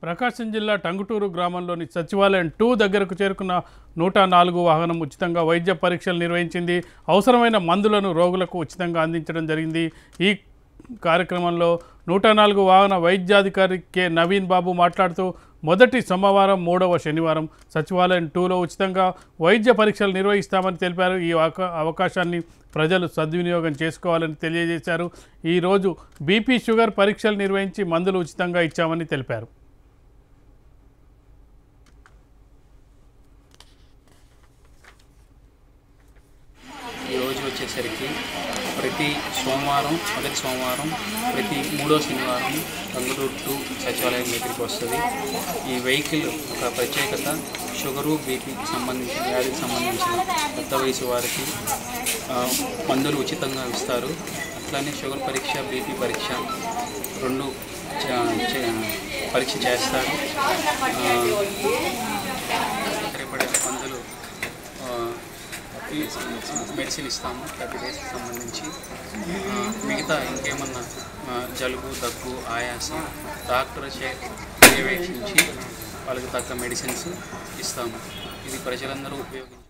ప్రకాశం జిల్లా టంగుటూరు గ్రామంలోని సచివాలయం టూ దగ్గరకు చేరుకున్న నూట నాలుగు వాహనం ఉచితంగా వైద్య పరీక్షలు నిర్వహించింది అవసరమైన మందులను రోగులకు ఉచితంగా అందించడం జరిగింది ఈ కార్యక్రమంలో నూట నాలుగు వాహన వైద్యాధికారి కె నవీన్ బాబు మాట్లాడుతూ మొదటి సోమవారం మూడవ శనివారం సచివాలయం టూలో ఉచితంగా వైద్య పరీక్షలు నిర్వహిస్తామని తెలిపారు ఈ అవకా- అవకాశాన్ని ప్రజలు సద్వినియోగం చేసుకోవాలని తెలియజేశారు ఈరోజు బీపీ షుగర్ పరీక్షలు నిర్వహించి మందులు ఉచితంగా ఇచ్చామని తెలిపారు ఈరోజు వచ్చేసరికి ప్రతి సోమవారం మొదటి సోమవారం ప్రతి మూడో శనివారం టంగుటూరు టు సచివాలయం దగ్గరికి వస్తుంది ఈ వెహికల్ ఒక ప్రత్యేకత షుగరు బీపీకి సంబంధించిన వ్యాధికి సంబంధించిన పెద్ద వయసు వారికి ఆ, మందులు ఉచితంగా ఇస్తారు అట్లానే షుగర్ పరీక్ష బీపీ పరీక్ష రెండు చ- చ- పరీక్ష చేస్తారు ఆ, సరిపడే మందులు ఆ, ఈ మెడిసిన్ ఇస్తాము థర్టీ డేస్కి సంబంధించి ఆ, మిగతా ఇంకేమన్నా ఆ, జలుబు దగ్గు ఆయాసం డాక్టర్ చే పర్యవేక్షించి వాళ్ళకి తగ్గ మెడిసిన్స్ ఇస్తాము ఇది ప్రజలందరూ ఉపయోగించి